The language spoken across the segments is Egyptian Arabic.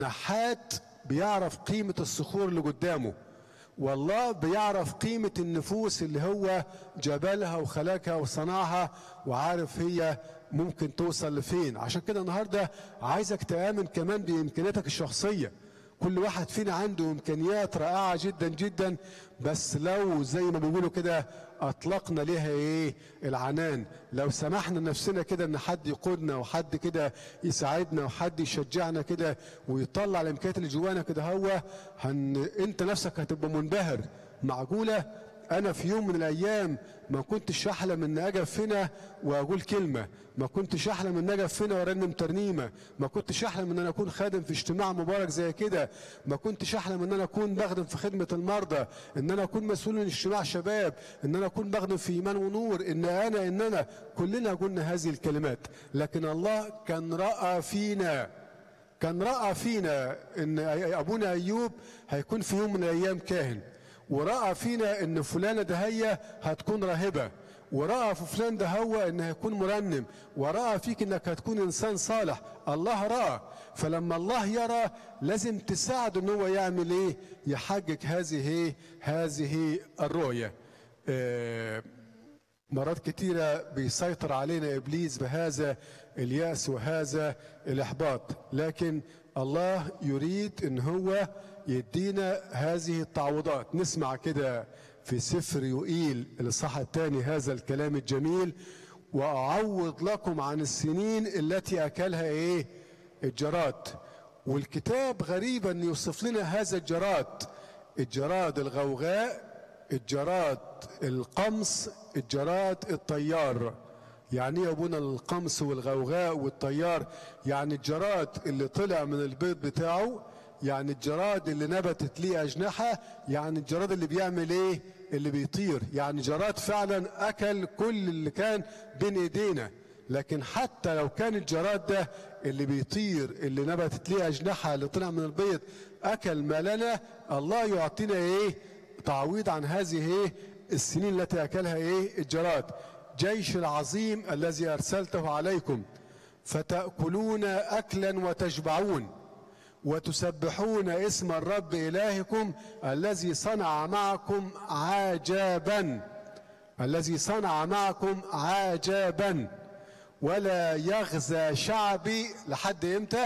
نحات بيعرف قيمة الصخور اللي قدامه والله بيعرف قيمة النفوس اللي هو جبلها وخلقها وصنعها وعارف هي ممكن توصل لفين عشان كده النهاردة عايزك تآمن كمان بإمكانياتك الشخصية كل واحد فينا عنده إمكانيات رائعة جدا جدا بس لو زي ما بيقولوا كده أطلقنا ليها إيه العنان لو سمحنا نفسنا كده إن حد يقودنا وحد كده يساعدنا وحد يشجعنا كده ويطلع الإمكانيات اللي جوانا كده هو هن... أنت نفسك هتبقى منبهر معقولة انا في يوم من الايام ما كنتش احلم ان اجي هنا واقول كلمه ما كنتش احلم ان اجي هنا وارنم ترنيمه ما كنتش احلم ان انا اكون خادم في اجتماع مبارك زي كده ما كنتش احلم ان انا اكون بخدم في خدمه المرضى ان انا اكون مسؤول من اجتماع شباب ان انا اكون بخدم في ايمان ونور ان انا ان انا كلنا قلنا هذه الكلمات لكن الله كان راى فينا كان راى فينا ان ابونا ايوب هيكون في يوم من الايام كاهن ورأى فينا ان فلانة ده هي هتكون راهبة ورأى في فلان ده هو ان هيكون مرنم ورأى فيك انك هتكون انسان صالح الله رأى فلما الله يرى لازم تساعده ان هو يعمل ايه يحقق هذه هذه الرؤية آه مرات كتيرة بيسيطر علينا إبليس بهذا اليأس وهذا الإحباط لكن الله يريد إن هو يدينا هذه التعويضات نسمع كده في سفر يوئيل الإصحاح الثاني هذا الكلام الجميل وأعوض لكم عن السنين التي أكلها إيه الجراد والكتاب غريب أن يوصف لنا هذا الجراد الجراد الغوغاء الجراد القمص الجراد الطيار يعني ايه يا ابونا القمص والغوغاء والطيار يعني الجراد اللي طلع من البيض بتاعه يعني الجراد اللي نبتت ليه أجنحة يعني الجراد اللي بيعمل إيه اللي بيطير يعني جراد فعلا أكل كل اللي كان بين إيدينا لكن حتى لو كان الجراد ده اللي بيطير اللي نبتت ليه أجنحة اللي طلع من البيض أكل ما لنا الله يعطينا إيه تعويض عن هذه إيه السنين التي أكلها إيه الجراد جيش العظيم الذي أرسلته عليكم فتأكلون أكلا وتشبعون وتسبحون اسم الرب إلهكم الذي صنع معكم عجبا الذي صنع معكم عجبا ولا يغزى شعبي لحد امتى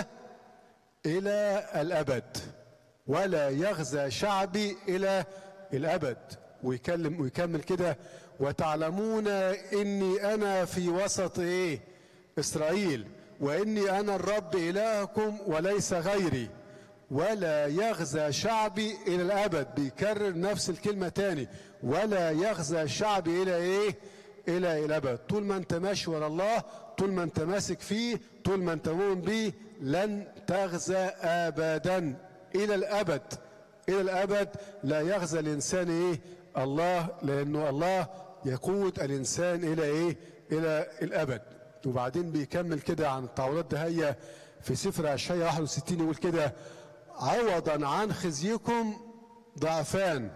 الى الابد ولا يغزى شعبي الى الابد ويكلم ويكمل كده وتعلمون اني انا في وسط ايه اسرائيل واني انا الرب الهكم وليس غيري ولا يغزى شعبي الى الابد بيكرر نفس الكلمه تاني ولا يغزى شعبي الى ايه الى الابد طول ما انت ماشي ورا الله طول ما انت ماسك فيه طول ما انت مؤمن بيه لن تغزى ابدا الى الابد الى الابد لا يغزى الانسان ايه الله لانه الله يقود الانسان الى ايه الى الابد وبعدين بيكمل كده عن التعويضات ده هي في سفر اشعياء 61 يقول كده عوضا عن خزيكم ضعفان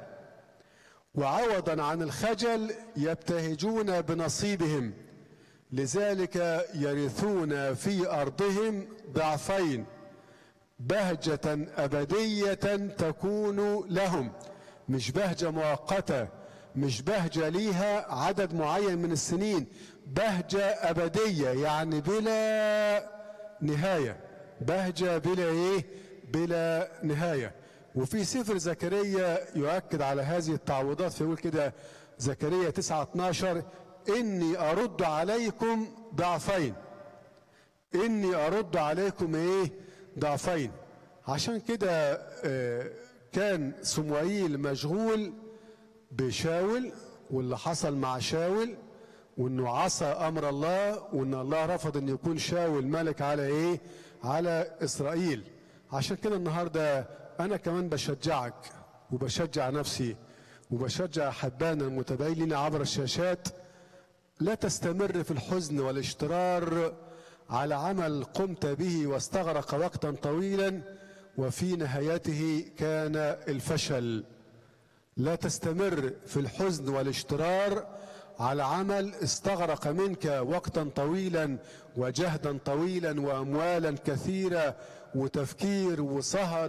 وعوضا عن الخجل يبتهجون بنصيبهم لذلك يرثون في ارضهم ضعفين بهجة أبدية تكون لهم مش بهجة مؤقتة مش بهجة ليها عدد معين من السنين بهجة أبدية يعني بلا نهاية بهجة بلا إيه بلا نهاية وفي سفر زكريا يؤكد على هذه التعويضات فيقول كده زكريا 9 12 إني أرد عليكم ضعفين إني أرد عليكم إيه ضعفين عشان كده كان سموئيل مشغول بشاول واللي حصل مع شاول وانه عصى امر الله وان الله رفض ان يكون شاول ملك على ايه على اسرائيل عشان كده النهارده انا كمان بشجعك وبشجع نفسي وبشجع احبائنا المتابعين لنا عبر الشاشات لا تستمر في الحزن والاشترار على عمل قمت به واستغرق وقتا طويلا وفي نهايته كان الفشل لا تستمر في الحزن والاشترار على عمل استغرق منك وقتا طويلا وجهدا طويلا واموالا كثيره وتفكير وسهر